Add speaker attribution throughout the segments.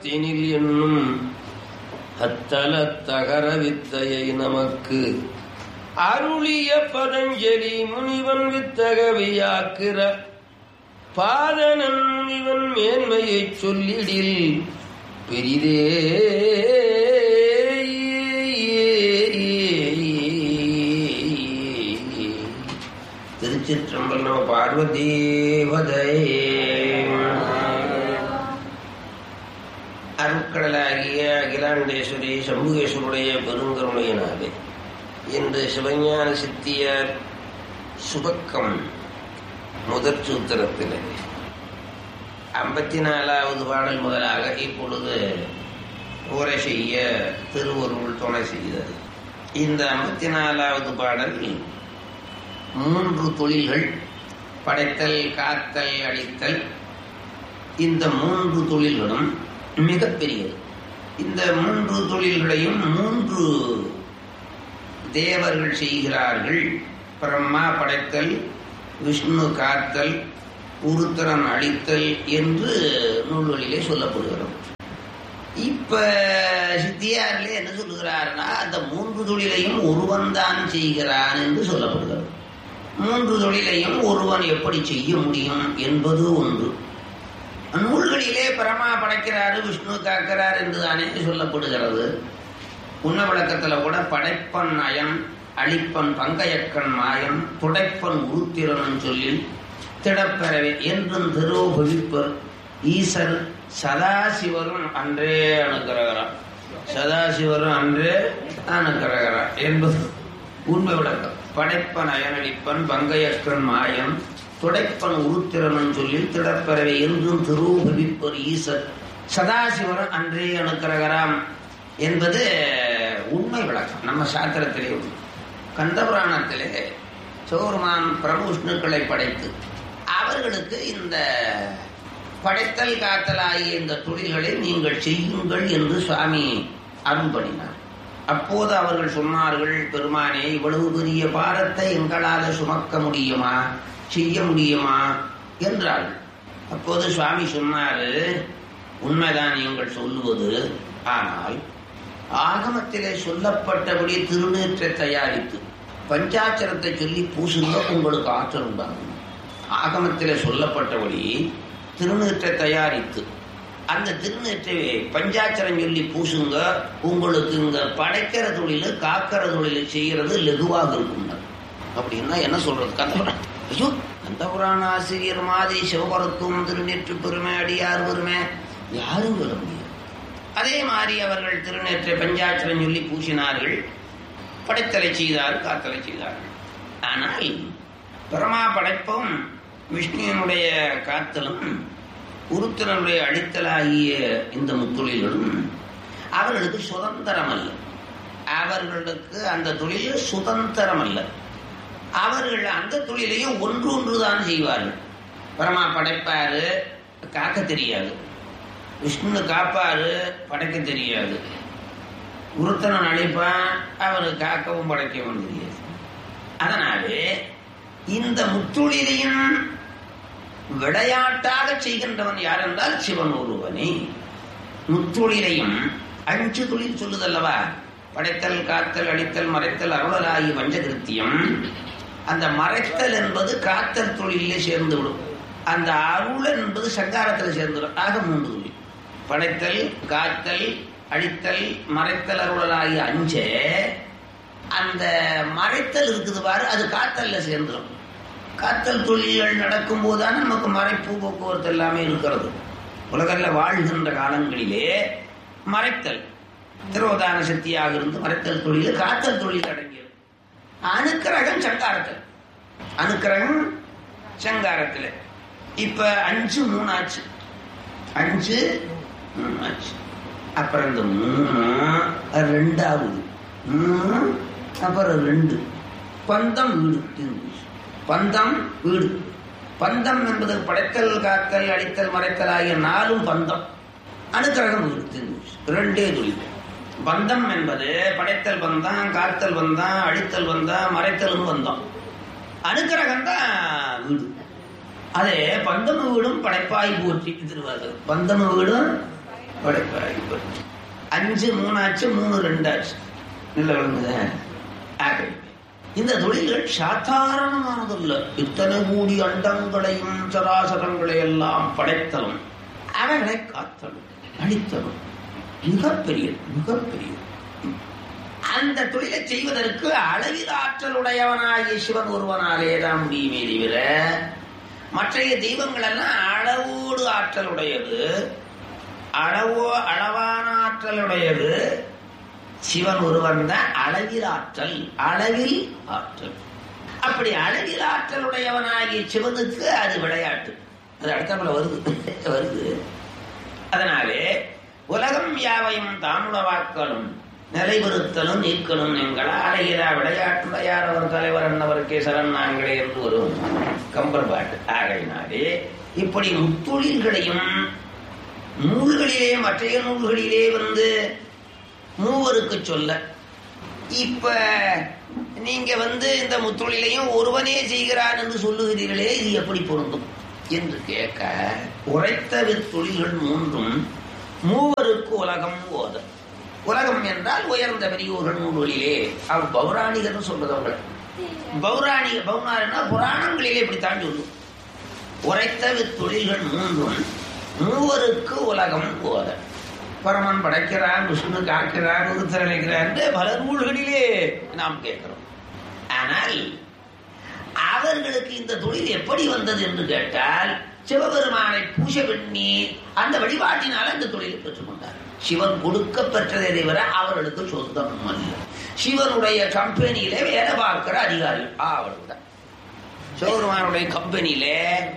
Speaker 1: தினில் என்னும் அத்தல தகர வித்தையை நமக்கு அருளிய பதஞ்சலி முனிவன் வித்தகவியாக்கிற பாதனன் முனிவன் மேன்மையைச் சொல்லிடில் பெரிதே திருச்சிற்றம்பலம் பார்வதீவதை அருட்கடலாகிய அகிலாண்டேஸ்வரி சம்புகேஸ்வருடைய பெருங்கருணையினாலே இன்று சிவஞான சித்தியார் சுபக்கம் முதற் சூத்திரத்திலே ஐம்பத்தி நாலாவது பாடல் முதலாக இப்பொழுது உரை செய்ய திருவருள் துணை செய்தது இந்த ஐம்பத்தி நாலாவது பாடல் மூன்று தொழில்கள் படைத்தல் காத்தல் அடித்தல் இந்த மூன்று தொழில்களும் மிகப்பெரியது இந்த மூன்று தொழில்களையும் மூன்று தேவர்கள் செய்கிறார்கள் பிரம்மா படைத்தல் விஷ்ணு காத்தல் உருத்திரன் அழித்தல் என்று நூல்களிலே சொல்லப்படுகிறது இப்ப சித்தியாரிலே என்ன சொல்லுகிறார்னா அந்த மூன்று தொழிலையும் ஒருவன் தான் செய்கிறான் என்று சொல்லப்படுகிறது மூன்று தொழிலையும் ஒருவன் எப்படி செய்ய முடியும் என்பது ஒன்று நூல்களிலே பரமா படைக்கிறாரு விஷ்ணு காக்கிறார் என்று தானே சொல்லப்படுகிறது உண்ண விளக்கத்துல கூட படைப்பன் அயன் அழிப்பன் பங்கையக்கன் மாயன் துடைப்பன் உருத்திரன் சொல்லி திடப்பெறவே என்றும் திருவோபவிப்பர் ஈசர் சதாசிவரும் அன்றே அணுகிறகிறார் சதாசிவரும் அன்றே அணுகிறகிறார் என்பது உண்மை விளக்கம் படைப்பன் அயனடிப்பன் பங்கையக்கன் மாயன் துடைப்பன் உருத்திரன் சொல்லி திடப்பெறவே என்றும் திருவுபவிப்பர் ஈசர் சதாசிவரும் அன்றே அணுக்கிறகராம் என்பது உண்மை விளக்கம் நம்ம சாத்திரத்திலே உண்டு கந்தபுராணத்திலே சௌர்மான் பிரபு விஷ்ணுக்களை படைத்து அவர்களுக்கு இந்த படைத்தல் காத்தல் ஆகிய இந்த தொழில்களை நீங்கள் செய்யுங்கள் என்று சுவாமி அருள் பண்ணினார் அப்போது அவர்கள் சொன்னார்கள் பெருமானே இவ்வளவு பெரிய பாரத்தை எங்களால் சுமக்க முடியுமா செய்ய முடியுமா என்றார்கள் அப்போது சுவாமி சொன்னாரு உண்மைதான் நீங்கள் சொல்லுவது ஆனால் ஆகமத்திலே சொல்லப்பட்டபடி திருநீற்றை தயாரித்து பஞ்சாட்சரத்தை சொல்லி பூசுங்க உங்களுக்கு ஆற்றல் உண்டாகும் ஆகமத்திலே சொல்லப்பட்டபடி திருநீற்றை தயாரித்து அந்த திருநீற்றை பஞ்சாட்சரம் சொல்லி பூசுங்க உங்களுக்கு இங்க படைக்கிற தொழில் காக்கிற தொழில் செய்யறது லெகுவாக இருக்கும் அப்படின்னா என்ன சொல்றது கந்தபுராணம் ஐயோ கந்தபுராண ஆசிரியர் மாதிரி சிவபரத்துவம் திருநீற்று பெருமை அடியார் பெருமை யாரும் சொல்ல முடியாது அதே மாதிரி அவர்கள் திருநேற்றை பஞ்சாட்சரம் சொல்லி பூசினார்கள் படைத்தலை செய்தார் காத்தலை செய்தார்கள் ஆனால் பிரமா படைப்பும் விஷ்ணுவினுடைய காத்தலும் உருத்திரனுடைய அழித்தலாகிய இந்த முத்தொழில்களும் அவர்களுக்கு சுதந்திரம் அல்ல அவர்களுக்கு அந்த தொழில் சுதந்திரம் அல்ல அவர்கள் அந்த தொழிலையும் ஒன்று ஒன்று தான் செய்வார்கள் பிரமா படைப்பாரு காக்க தெரியாது விஷ்ணு காப்பாரு படைக்க தெரியாது உருத்தனன் அழைப்பான் அவரு காக்கவும் படைக்கவும் தெரியாது அதனாலே இந்த முத்தொழிலையும் விளையாட்டாக செய்கின்றவன் யார் என்றால் சிவன் ஒருவனே முத்தொழிலையும் அஞ்சு தொழில் சொல்லுதல்லவா படைத்தல் காத்தல் அடித்தல் மறைத்தல் அருளலாகி பஞ்சகிருத்தியம் அந்த மறைத்தல் என்பது காத்தல் தொழிலே சேர்ந்து விடும் அந்த அருள் என்பது சங்காரத்தில் சேர்ந்துடும் ஆக மூன்று தொழில் படைத்தல் காத்தல் அழித்தல் மறைத்தல் அருளலாகி அஞ்ச அந்த மறைத்தல் இருக்குது பாரு அது காத்தல்ல சேர்ந்துடும் காத்தல் தொழில்கள் நடக்கும் போதுதான் நமக்கு மறைப்பு போக்குவரத்து எல்லாமே இருக்கிறது உலகில் வாழ்கின்ற காலங்களிலே மறைத்தல் திரோதான சக்தியாக இருந்து மறைத்தல் தொழில் காத்தல் தொழில் அடங்கியது அணுக்கிரகம் சங்காரத்தில் அணுக்கிரகம் சங்காரத்தில் இப்ப அஞ்சு மூணாச்சு அஞ்சு மூணாச்சு அப்புறம் இந்த மூணு ரெண்டாவது மூணு அப்புறம் ரெண்டு பந்தம் வீடு பந்தம் வீடு பந்தம் என்பது படைத்தல் காத்தல் அடித்தல் மறைத்தல் ஆகிய நாலும் பந்தம் அணுக்கிரகம் வீடு ரெண்டே தொழில் பந்தம் என்பது படைத்தல் பந்தம் காத்தல் பந்தம் அழித்தல் பந்தம் மறைத்தலும் பந்தம் அணுக்கிரகம் தான் வீடு அதே பந்தம வீடும் படைப்பாய் போற்றி திருவாசகம் பந்தம வீடும் படைப்பாகி பற்றி அஞ்சு மூணாச்சு மூணு ரெண்டாச்சு நல்ல விளங்குத ஆகவே இந்த தொழில்கள் சாதாரணமானதல்ல இத்தனை கூடி அண்டங்களையும் சராசரங்களை எல்லாம் படைத்தலும் அவர்களை காத்தலும் அழித்தலும் மிகப்பெரிய மிகப்பெரிய அந்த தொழிலை செய்வதற்கு அளவில் ஆற்றலுடையவனாகிய சிவன் ஒருவனாலே தான் முடியுமே தவிர மற்றைய தெய்வங்கள் எல்லாம் அளவோடு ஆற்றலுடையது அளவோ அளவான ஆற்றலுடையது சிவன் ஒருவன் தான் அளவில் ஆற்றல் அளவில் ஆற்றல் அப்படி அளவில் ஆற்றலுடையவனாகிய சிவனுக்கு அது விளையாட்டு அது அடுத்தாப்புல வருது வருது அதனாலே உலகம் யாவையும் தாமுளவாக்களும் நிலைபெறுத்தலும் நீக்கலும் எங்கள் அழகிரா விளையாட்டுடையார் அவர் தலைவர் என்னவருக்கே சரண் நாங்களே என்று வரும் கம்பர் பாட்டு ஆகையினாலே இப்படி முத்தொழில்களையும் நூல்களிலே மற்றைய நூல்களிலே வந்து மூவருக்கு சொல்ல இப்ப நீங்க வந்து இந்த முத்தொழிலையும் ஒருவனே செய்கிறான் என்று சொல்லுகிறீர்களே இது எப்படி பொருந்தும் என்று கேட்க உரைத்த வித்தொழில்கள் மூன்றும் மூவருக்கு உலகம் ஓத உலகம் என்றால் உயர்ந்த பெரியோர்கள் நூல்களிலே அவர் பௌராணிகர்னு சொல்றது அவங்க பௌராணிக பௌராணிகனா புராணங்களிலே இப்படித்தான் சொல்லும் உரைத்த வித்தொழில்கள் மூன்றும் மூவருக்கு உலகம் ஓத பரமன் படைக்கிறான் விஷ்ணு காக்கிறான் உருத்தரணிக்கிறான் பல நூல்களிலே நாம் கேட்கிறோம் ஆனால் அவர்களுக்கு இந்த தொழில் எப்படி வந்தது என்று கேட்டால் சிவபெருமானை பூஜை பண்ணி அந்த வழிபாட்டினால இந்த தொழிலை பெற்றுக்கொண்டார் சிவன் கொடுக்க பெற்றதை தவிர அவர்களுக்கு சொந்தம் அல்ல சிவனுடைய கம்பெனியிலே வேலை பார்க்கிற அதிகாரி அவர்கள் சிவபெருமானுடைய கம்பெனியிலே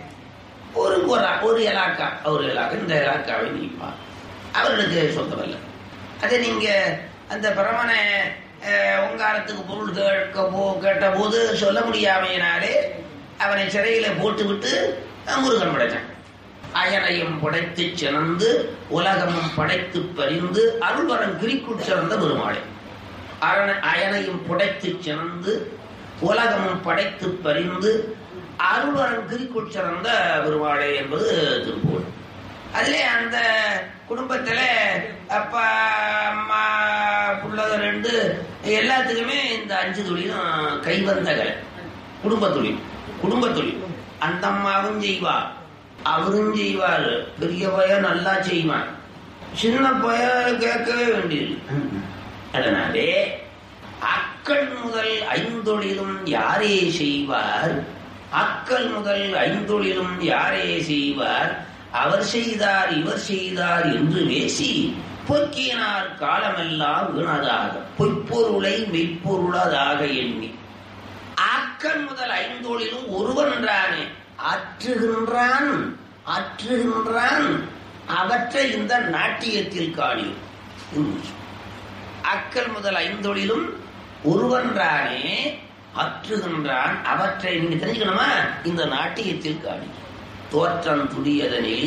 Speaker 1: ஒரு ஒரு ஒரு இலாக்கா ஒரு இலாக்கா இந்த இலாக்காவை நீப்பார் அவர்களுக்கு சொந்தமல்ல அதை நீங்க அந்த பிரமனை உங்காரத்துக்கு பொருள் கேட்க போ கேட்ட போது சொல்ல முடியாமையினாலே அவனை சிறையில போட்டு விட்டு முருகன் படைத்தான் அயனையும் படைத்து சிறந்து உலகமும் படைத்து பறிந்து அருள்வரம் கிரிக்குட் சிறந்த பெருமாளை அரண அயனையும் புடைத்து சிறந்து உலகமும் படைத்து பறிந்து அருள்வரம் கிரிக்குட் சிறந்த பெருமாளை என்பது திருப்பூர் அதிலே அந்த குடும்பத்துல அப்பா அம்மா பிள்ளை ரெண்டு எல்லாத்துக்குமே இந்த அஞ்சு தொழிலும் கைவந்த கலை குடும்ப தொழில் குடும்ப தொழில் அந்த அம்மாவும் செய்வா அவரும் செய்வார் பெரிய பையன் நல்லா செய்வான் சின்ன பையன் கேட்கவே வேண்டியது அதனாலே அக்கள் முதல் ஐந்தொழிலும் யாரே செய்வார் அக்கள் முதல் ஐந்தொழிலும் யாரே செய்வார் அவர் செய்தார் இவர் செய்தார் என்று பேசி பொக்கினார் காலமெல்லாம் வீணதாக பொய்ப்பொருளை மெய்ப்பொருளதாக எண்ணி ஆக்கன் முதல் ஐந்தோளிலும் ஒருவன்றானே ஆற்றுகின்றான் ஆற்றுகின்றான் அவற்றை இந்த நாட்டியத்தில் காணியும் அக்கல் முதல் ஐந்தொழிலும் ஒருவன்றானே அற்றுகின்றான் அவற்றை நீங்க தெரிஞ்சுக்கணுமா இந்த நாட்டியத்தில் காணி தோற்றம் துடியதனில்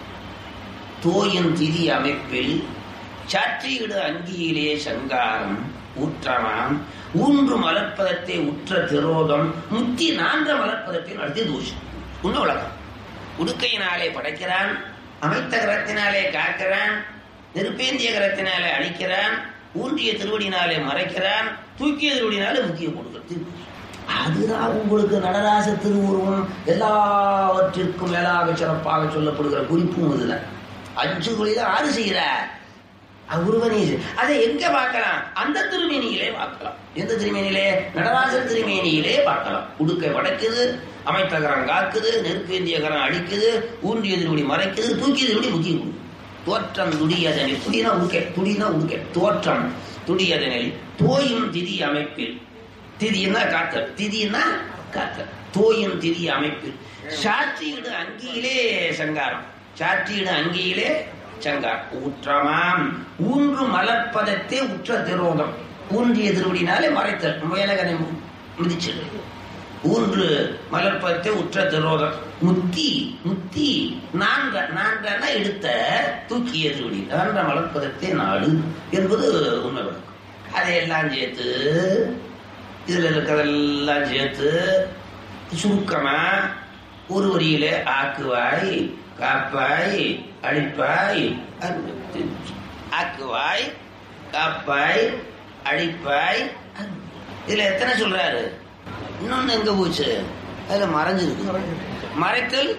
Speaker 1: தோயின் திதி அமைப்பில் சாற்றியிடு அங்கியிலே சங்காரம் ஊற்றமாம் ஊன்று மலர்ப்பதத்தை உற்ற திரோதம் முத்தி நான்ற மலர்ப்பதத்தை நடத்தி தூஷம் உன்ன உலகம் உடுக்கையினாலே படைக்கிறான் அமைத்த கரத்தினாலே காக்கிறான் நெருப்பேந்திய கரத்தினாலே அழிக்கிறான் ஊன்றிய திருவடினாலே மறைக்கிறான் தூக்கிய திருவடினாலே முக்கியம் கொடுக்கிறது அதுதான் உங்களுக்கு நடராச திருவுருவம் எல்லாவற்றிற்கும் மேலாக சிறப்பாக சொல்லப்படுகிற குறிப்பும் இதுல அஞ்சு தொழில ஆறு செய்கிறார் உருவனே அதை எங்க பார்க்கலாம் அந்த திருமேனியிலே பார்க்கலாம் எந்த திருமேனியிலே நடராசர் திருமேனியிலே பார்க்கலாம் உடுக்கை படைக்குது அமைத்தகரம் காக்குது நெருப்பேந்திய கரம் அடிக்குது ஊன்றிய திருவடி மறைக்குது தூக்கிய திருவடி முக்கியம் தோற்றம் துடியதனில் துடினா உடுக்கை துடினா உடுக்கை தோற்றம் துடியதனில் தோயும் திதி அமைப்பில் திதினா காத்தல் திதினா காத்தல் தோயும் திதி அமைப்பில் சாற்றியிடு அங்கியிலே சங்காரம் சாற்றியிடு அங்கியிலே சங்கார் ஊற்றமாம் ஊன்று மலர்ப்பதத்தே உற்ற திரோதம் ஊன்றிய திருவடினாலே மறைத்தல் மேலகனை மிதிச்சல் ஊன்று மலர்ப்பதத்தை உற்ற திரோதம் முத்தி முத்தி நான்க நான்கன எடுத்த தூக்கிய திருவடி நான்ற மலர்ப்பதத்தை நாடு என்பது உண்மை விளக்கம் அதையெல்லாம் சேர்த்து இதுல இருக்கிறதெல்லாம் சேர்த்து சுருக்கமா ஒரு வரியில ஆக்குவாய் காப்பாய் அழிப்பாய் அன்பு திருச்சி ஆக்குவாய் காப்பாய் அழிப்பாய் அன்பு இதுல எத்தனை சொல்றாரு இன்னொன்னு எங்க போச்சு அதுல மறைஞ்சிருக்கு மறைத்தல்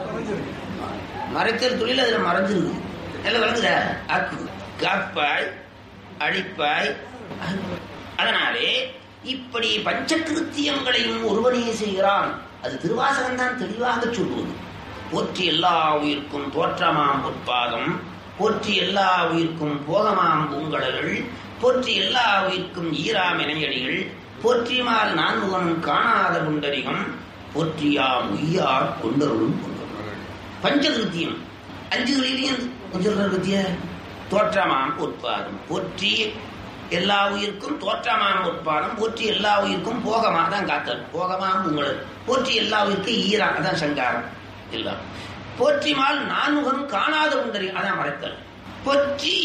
Speaker 1: மறைத்தல் தொழில் அதுல மறைஞ்சிருக்கு எல்லாம் விளங்குதா அக்கு காப்பாய் அழிப்பாய் அன்பு. அதனாலே இப்படி பஞ்சகிருத்தியங்களையும் ஒருவனே செய்கிறான் அது திருவாசகம் தான் தெளிவாக சொல்லுவது போற்றி எல்லா உயிர்க்கும் தோற்றமாம் பொற்பாதம் போற்றி எல்லா உயிர்க்கும் போகமாம் பூங்கடல்கள் போற்றி எல்லா உயிர்க்கும் ஈராம் இணையடிகள் போற்றிமால் நான்முகன் காணாத குண்டரிகம் போற்றியாம் உய்யார் கொண்டருளும் கொண்டருள் பஞ்சகிருத்தியம் அஞ்சு தொழிலையும் கொஞ்சம் கிருத்திய தோற்றமாம் பொற்பாதம் போற்றி எல்லா உயிருக்கும் தோற்றமாம் பொற்பாதம் போற்றி எல்லா உயிருக்கும் போகமா தான் காத்தல் போகமாம் உங்களது போற்றி எல்லா உயிருக்கும் ஈரா அதான் சங்காரம் எல்லாம் போற்றிமால் நான்முகம் காணாத குண்டரி அதான் மறைத்தல் போற்றி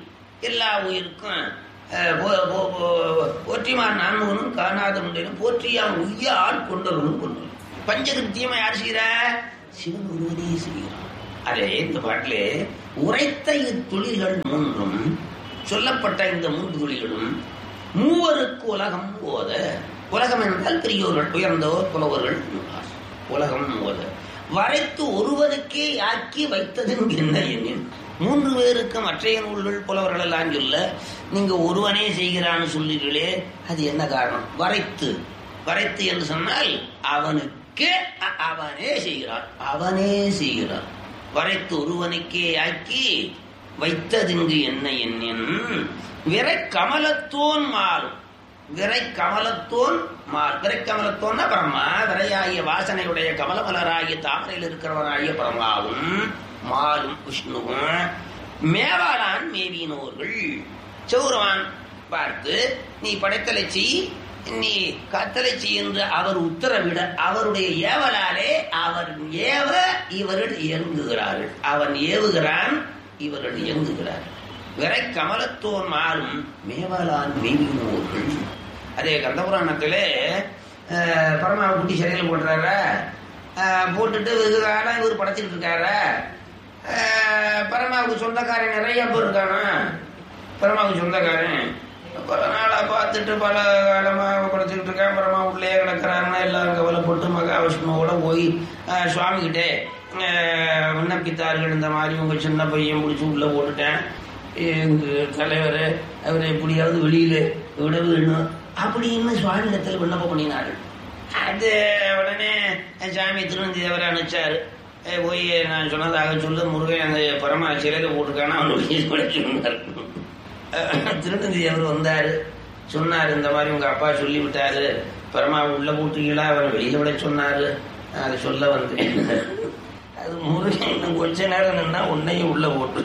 Speaker 1: எல்லா உயிருக்கும் அஹ், போ- போ- போ- போற்றிமால் நான்முகனும் காணாத குண்டரியும் போற்றியாம் உய்யால் கொண்டவனும் கொண்டவன் பஞ்சகிருத்தியமா யார் செய்கிறா சிவன் ஒருவனே செய்கிறான் அதே இந்த பாட்டிலே உரைத்த இத்தொழில்கள் மூன்றும் சொல்லப்பட்ட இந்த மூன்று தொழில்களும் மூவருக்கு உலகம் ஓத உலகம் என்றால் பெரியோர்கள் உயர்ந்தோர் புலவர்கள் என்பார். உலகம் ஓத வரைத்து ஒருவனுக்கே ஆக்கி வைத்ததும் என்ன எண்ணின் மூன்று பேருக்கு மற்றைய நூல்கள் புலவர்கள் எல்லாம் சொல்ல நீங்க ஒருவனே செய்கிறான்னு சொல்றீர்களே அது என்ன காரணம் வரைத்து வரைத்து என்று சொன்னால் அவனுக்கு அ- அவனே செய்கிறான் அவனே செய்கிறான் வரைத்து ஒருவனுக்கே ஆக்கி வைத்ததிங்கு என்ன எண்ணின் விரை கமலத்தோன் மாறும் விரை கமலத்தோன் மால் விரை கமலத்தோன்னா பிரம்மா விரையாகிய வாசனையுடைய கமலமலராகிய தாமரையில் இருக்கிறவராகிய பிரம்மாவும் மாலும் விஷ்ணுவும் மேவாளான் மேவினோர்கள் சௌரவான் பார்த்து நீ படைத்தலை செய் நீ கத்தலை செய் என்று அவர் உத்தரவிட அவருடைய ஏவலாலே அவர் ஏவ இவர்கள் இயங்குகிறார்கள் அவன் ஏவுகிறான் இவர்கள் இயங்குகிறார்கள் விரை கமலத்தோன் மாறும் மேவலான் மேவினோர்கள் அதே கந்தபுராணத்திலே அஹ், பரமாவை குட்டி சிறையில் போடுறாரா அஹ், போட்டுட்டு வெகு காலம் இவர் படைச்சிட்டு இருக்காரா அஹ், பரமாவுக்கு சொந்தக்காரன் நிறைய பேர் இருக்கானா பரமாவுக்கு சொந்தக்காரன் பல நாளா பார்த்துட்டு பல காலமா குறைச்சிக்கிட்டு இருக்கேன் பரமா உள்ளே கிடக்கிறாருன்னா எல்லாரும் கவலைப்பட்டு மகாவிஷ்ணுவோட போய் அஹ், சுவாமி கிட்டே அஹ், விண்ணப்பித்தார்கள் இந்த மாதிரி உங்க சின்ன பையன் பிடிச்சி உள்ள போட்டுட்டேன் எங்க தலைவர் அவர் எப்படியாவது வெளியில விட வேணும் அப்படின்னு சுவாமியிடத்தில் விண்ணப்பம் பண்ணினார்கள் அது உடனே சாமி திருநந்தி தேவரை அனுப்பிச்சாரு ஏய், போய் நான் சொன்னதாக சொல்ல முருகன் அந்த பரம சிலையில போட்டிருக்கானா அவனுக்கு கூட சொன்னார் திருநந்தி அவர் வந்தாரு சொன்னார் இந்த மாதிரி உங்க அப்பா சொல்லி விட்டாரு பரமா உள்ள போட்டீங்களா அவர் வெளியில விட சொன்னாரு அதை சொல்ல வந்தேன் அது முருகன் இன்னும் கொஞ்ச நேரம் நின்னா உன்னையும் உள்ள போட்டு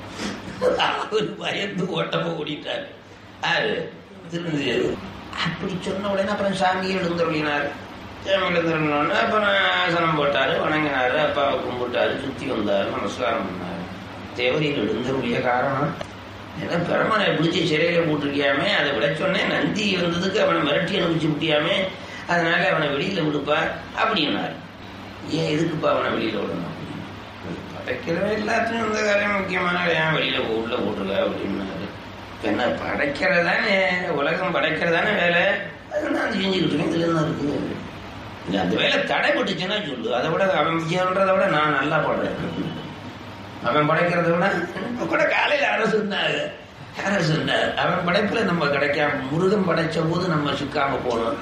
Speaker 1: அவர் பயந்து ஓட்டமா ஓடிட்டார் யாரு திருநந்தி அப்படி சொன்ன உடனே அப்புறம் சாமியை எழுந்தருளினார் சாமி எழுந்தருளினோடனே அப்புறம் ஆசனம் போட்டாரு வணங்கினாரு அப்பாவை கும்பிட்டாரு சுத்தி வந்தாரு நமஸ்காரம் பண்ணாரு தேவரியில் எழுந்தருளிய காரணம் ஏன்னா பெருமனை பிடிச்சி சிறையில போட்டிருக்கியாமே அதை விட சொன்னேன் நந்தி வந்ததுக்கு அவனை மிரட்டி அனுப்பிச்சு விட்டியாமே அதனால அவனை வெளியில விடுப்பா அப்படின்னாரு ஏன் எதுக்குப்பா அவனை வெளியில விடணும் படைக்கிறவன் எல்லாத்தையும் இந்த காரியம் முக்கியமான ஏன் வெளியில உள்ள போட்டுருக்க அப்படின்னாரு இப்ப என்ன படைக்கிறதானே உலகம் படைக்கிறதானே வேலை அது நான் செஞ்சுக்கிட்டு இருக்கேன் இதுல என்ன இருக்கு இல்ல, அந்த வேலை தடைப்பட்டுச்சுன்னா சொல்லு அதை விட அவன் விஜயன்றதை விட நான் நல்லா பாடுறேன் அவன் படைக்கிறத விட இப்ப கூட காலையில யாரோ சொன்னாங்க யாரோ சொன்னார் அவன் படைப்புல நம்ம கிடைக்காம முருகன் படைச்ச போது நம்ம சிக்காம போனோம்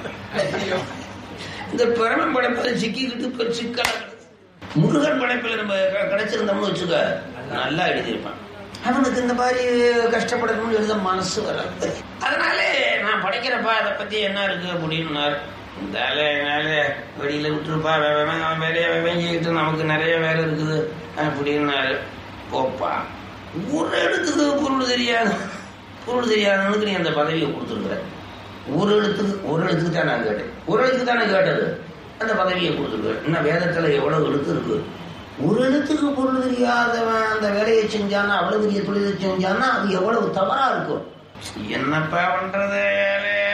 Speaker 1: இந்த பிரமன் படைப்புல சிக்கிக்கிட்டு இப்ப சிக்கலா கிடக்கு. முருகன் படைப்புல நம்ம க- கிடைச்சிருந்தோம்னு வச்சுக்க நல்லா எழுதியிருப்பான் அவனுக்கு இந்த மாதிரி கஷ்டப்படணும்னு எழுத மனசு வராது அதனால நான் படைக்கிறப்பா அதை பத்தி என்ன இருக்கு அப்படின்னாரு இந்த ஆளு என்னால வெளியில விட்டுருப்பா வே- வே- அவன் வேலையை வேஞ்சிக்கிட்டு நமக்கு நிறைய வேலை இருக்குது அப்படின்னாரு போப்பா ஒரு இடத்துக்கு பொருள் தெரியாது பொருள் தெரியாதவனுக்கு நீ அந்த பதவியை கொடுத்துருக்குற ஒரு எழுத்துக்கு ஒரு எழுத்துக்கு தான் நான் கேட்டேன் ஒரு எழுத்துக்கு தானே கேட்டது அந்த பதவியை கொடுத்துருக்குறேன் இன்னும் வேதத்துல எவ்வளவு எழுத்து இருக்கு ஒரு எழுத்துக்கு பொருள் தெரியாதவன் அந்த வேலையை செஞ்சானா அவ்வளவு பெரிய தொழிலை செஞ்சானா அது எவ்வளவு தவறா இருக்கும் என்னப்பா பண்றது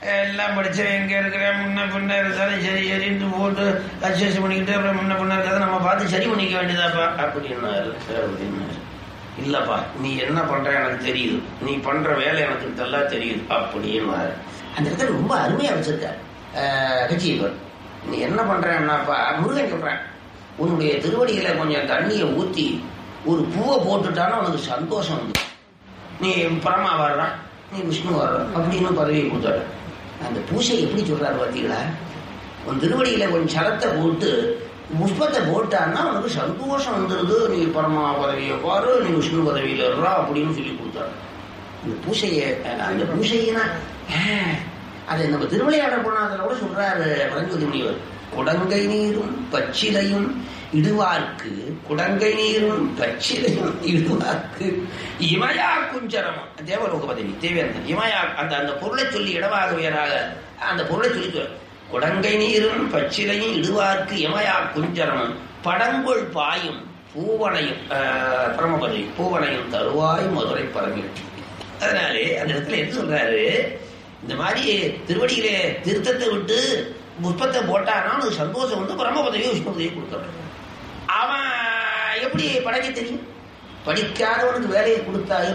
Speaker 1: எல்லாம் படிச்சவன் எங்க இருக்கிறேன் முன்ன பின்ன இருந்தாலும் சரி சரின்ட்டு போட்டு அட்ஜஸ்ட் பண்ணிக்கிட்டு அப்புறம் முன்ன பின்ன இருக்கிறத நம்ம பார்த்து சரி பண்ணிக்க வேண்டியதாப்பா அப்படின்னாரு அப்படின்னாரு இல்லப்பா நீ என்ன பண்ற எனக்கு தெரியுது நீ பண்ற வேலை எனக்கு நல்லா தெரியுது அப்படின்னாரு அந்த இடத்துல ரொம்ப அருமையா வச்சிருக்காரு கட்சியவர் நீ என்ன பண்றேன்னாப்பா முருகன் சொல்றேன் உன்னுடைய திருவடியில கொஞ்சம் தண்ணியை ஊத்தி ஒரு பூவை போட்டுட்டானா உனக்கு சந்தோஷம் வந்து நீ பரமா வர்ற நீ விஷ்ணு வர்ற அப்படின்னு பதவியை கொடுத்தாரு அந்த பூசை எப்படி சொல்றாரு பார்த்தீங்களா உன் திருவடியில கொஞ்சம் சரத்தை போட்டு புஷ்பத்தை போட்டான்னா உனக்கு சந்தோஷம் வந்துருது நீ பரமா பதவியை பாரு நீ விஷ்ணு பதவியில இருறா அப்படின்னு சொல்லி கொடுத்தாரு அந்த பூசையை அந்த பூசையினா அதை நம்ம திருவிளையாடல் போனதுல கூட சொல்றாரு பரஞ்சோதி முனிவர் குடங்கை நீரும் பச்சிலையும் இடுவார்க்கு குடங்கை நீரும் பச்சிலையும் இடுவார்க்கு இமயா குஞ்சரமும் தேவலோக பதவி தேவேந்தன் இமயா அந்த அந்த பொருளை சொல்லி இடவாக வேறாக அந்த பொருளை சொல்லி சொல் குடங்கை நீரும் பச்சிலையும் இடுவார்க்கு இமயா குஞ்சரமும் படங்கொள் பாயும் பூவனையும் ஆஹ், பரமபதவி பூவனையும் தருவாய் மதுரை பரவி அதனாலே அந்த இடத்துல என்ன சொல்றாரு இந்த மாதிரி திருவடியிலே திருத்தத்தை விட்டு புஷ்பத்தை போட்டானா அவனுக்கு சந்தோஷம் வந்து பரம பதவியை விஷ்ணு பதவியை கொடுத்துறான் அவன் எப்படி படைக்க தெரியும் படிக்காதவனுக்கு வேலையை கொடுத்தா